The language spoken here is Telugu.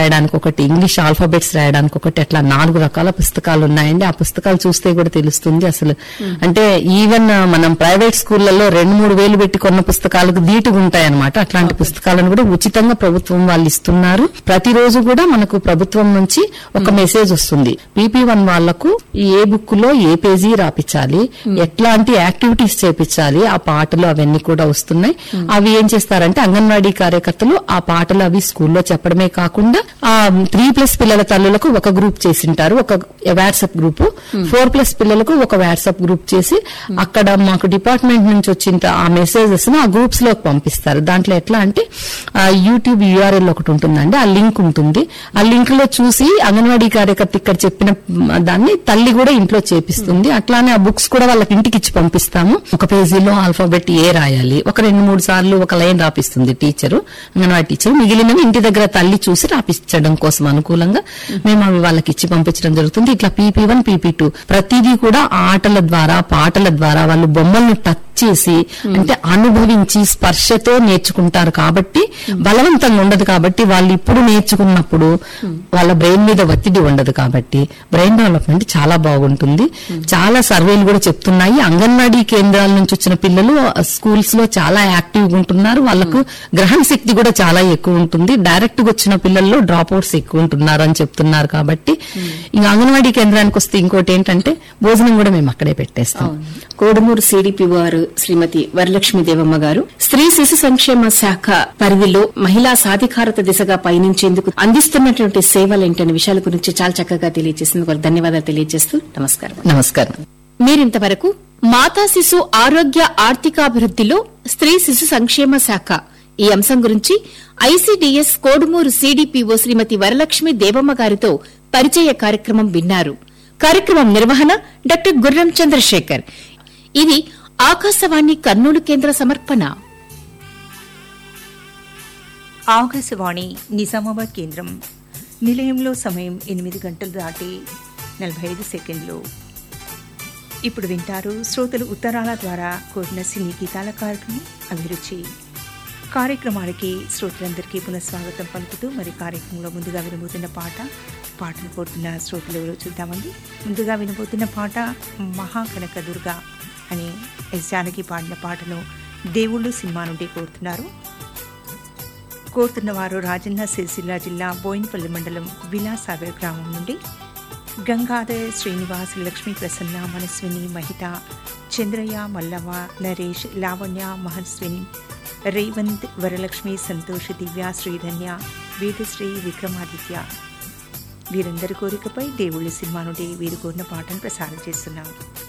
రాయడానికి ఒకటి ఇంగ్లీష్ ఆల్ఫాబెట్స్ రాయడానికి ఒకటి అట్లా నాలుగు రకాల పుస్తకాలు ఉన్నాయండి ఆ పుస్తకాలు చూస్తే కూడా తెలుస్తుంది అసలు అంటే ఈవెన్ మనం ప్రైవేట్ స్కూళ్లలో రెండు మూడు వేలు పెట్టి కొన్న పుస్తకాలకు ధీటుగా ఉంటాయన్నమాట అట్లాంటి పుస్తకాలను కూడా ఉచితంగా ప్రభుత్వం వాళ్ళు ఇస్తున్నారు ప్రతిరోజు కూడా మనకు ప్రభుత్వం నుంచి ఒక మెసేజ్ వస్తుంది పీపీ వన్ వాళ్లకు ఈ ఏ బుక్ లో ఏ పేజీ రాపించాలి ఎట్లాంటి యాక్టివిటీస్ చేపించాలి ఆ పాటలు అవన్నీ కూడా వస్తున్నాయి అవి ఏం చేస్తారంటే అంగన్వాడీ కార్యకర్తలు ఆ పాటలు అవి స్కూల్లో చెప్పడమే కాకుండా ఆ త్రీ ప్లస్ పిల్లల తల్లులకు ఒక గ్రూప్ చేసింటారు ఒక వాట్సాప్ గ్రూప్ ఫోర్ ప్లస్ పిల్లలకు ఒక వాట్సాప్ గ్రూప్ చేసి అక్కడ మాకు డిపార్ట్మెంట్ నుంచి వచ్చిన ఆ మెసేజెస్ ను ఆ గ్రూప్స్ లోకి పంపిస్తారు దాంట్లో ఎట్లా అంటే ఆ యూట్యూబ్ యూఆర్ఎల్ ఒకటి ఉంటుందండి ఆ లింక్ ఉంటుంది ఆ లింక్ లో చూసి అంగన్వాడీ కార్యకర్త ఇక్కడ చెప్పిన మ్, దాన్ని తల్లి కూడా ఇంట్లో చేపిస్తుంది అట్లానే ఆ బుక్స్ కూడా వాళ్ళకి ఇంటికి ఇచ్చి పంపిస్తాము ఒక పేజీలో ఆల్ఫాబెట్ ఏ రాయాలి ఒక రెండు మూడు సార్లు ఒక లైన్ రాపిస్తుంది టీచరు అంగన్వాడీ టీచర్ మిగిలినవి ఇంటి దగ్గర తల్లి చూసి రాపించడం కోసం అనుకూలంగా మేము అవి వాళ్ళకి ఇచ్చి పంపించడం జరుగుతుంది ఇట్లా పీపీ వన్ పీపీ టూ ప్రతిదీ కూడా ఆటల ద్వారా పాటల ద్వారా వాళ్ళు బొమ్మలను టచ్ చేసి అంటే అనుభవించి స్పర్శతో నేర్చుకుంటారు కాబట్టి బలవంతంగా ఉండదు కాబట్టి వాళ్ళు ఇప్పుడు నేర్చుకున్నప్పుడు వాళ్ళ బ్రెయిన్ మీద ఒత్తిడి ఉండదు కాబట్టి బ్రెయిన్ డెవలప్మెంట్ చాలా బాగుంటుంది చాలా సర్వేలు కూడా చెప్తున్నాయి అంగన్వాడీ కేంద్రాల నుంచి వచ్చిన పిల్లలు స్కూల్స్ లో చాలా యాక్టివ్ గా ఉంటున్నారు వాళ్ళకు గ్రహణ శక్తి కూడా చాలా ఎక్కువ ఉంటుంది డైరెక్ట్ గా వచ్చిన పిల్లల్లో డ్రాప్ అవుట్స్ ఎక్కువ ఉంటున్నారు అని చెప్తున్నారు కాబట్టి ఇంకా అంగన్వాడీ కేంద్రానికి వస్తే ఇంకోటి ఏంటంటే భోజనం కూడా మేము అక్కడే పెట్టేస్తాం కోడుమూరు సిడిపి వారు శ్రీమతి వరలక్ష్మి దేవమ్మ గారు స్త్రీ శిశు సంక్షేమ శాఖ పరిధిలో మహిళా సాధికారత దిశగా పయనించేందుకు అందిస్తున్నటువంటి సేవలేంటనే విషయాల గురించి చాలా చక్కగా తెలియజేసినందుకు వారికి ధన్యవాదాలు తెలియజేస్తూ నమస్కారం నమస్కారం మీరింతవరకు మాతా శిశు ఆరోగ్య ఆర్థికాభివృద్దిలో స్త్రీ శిశు సంక్షేమ శాఖ ఈ అంశం గురించి ఐసీడీఎస్ కోడుమూరు సీడీపీఓ శ్రీమతి వరలక్ష్మి దేవమ్మ గారితో పరిచయ కార్యక్రమం విన్నారు కార్యక్రమం నిర్వహణ డాక్టర్ గుర్రం చంద్రశేఖర్ ఇది ఆకాశవాణి కర్నూలు కేంద్ర సమర్పణ ఆకాశవాణి నిజామాబాద్ కేంద్రం నిలయంలో సమయం ఎనిమిది గంటలు దాటి నలభై ఐదు సెకండ్లు ఇప్పుడు వింటారు శ్రోతలు ఉత్తరాల ద్వారా కోరిన సినీ గీతాల కార్యక్రమం అభిరుచి కార్యక్రమానికి శ్రోతలందరికీ పునఃస్వాగతం పలుకుతూ మరి కార్యక్రమంలో ముందుగా వినబోతున్న పాట పాటను కోరుతున్న శ్రోతలు ఎవరో చూద్దామండి ముందుగా వినబోతున్న పాట మహాకనక దుర్గా అని ఎస్ జానకి పాడిన పాటను దేవుళ్ళు సినిమా నుండి కోరుతున్నారు కోరుతున్న వారు రాజన్న సిరిసిల్ల జిల్లా బోయినపల్లి మండలం విలాసాగర్ గ్రామం నుండి గంగాధర్ శ్రీనివాస్ లక్ష్మీ ప్రసన్న మనస్విని మహిత చంద్రయ్య మల్లవ నరేష్ లావణ్య మహస్విని రేవంత్ వరలక్ష్మి సంతోష్ దివ్య శ్రీధన్య వేదశ్రీ విక్రమాదిత్య వీరందరి కోరికపై దేవుళ్ళ సినిమా నుండి వీరు కోరిన పాటను ప్రసారం చేస్తున్నాం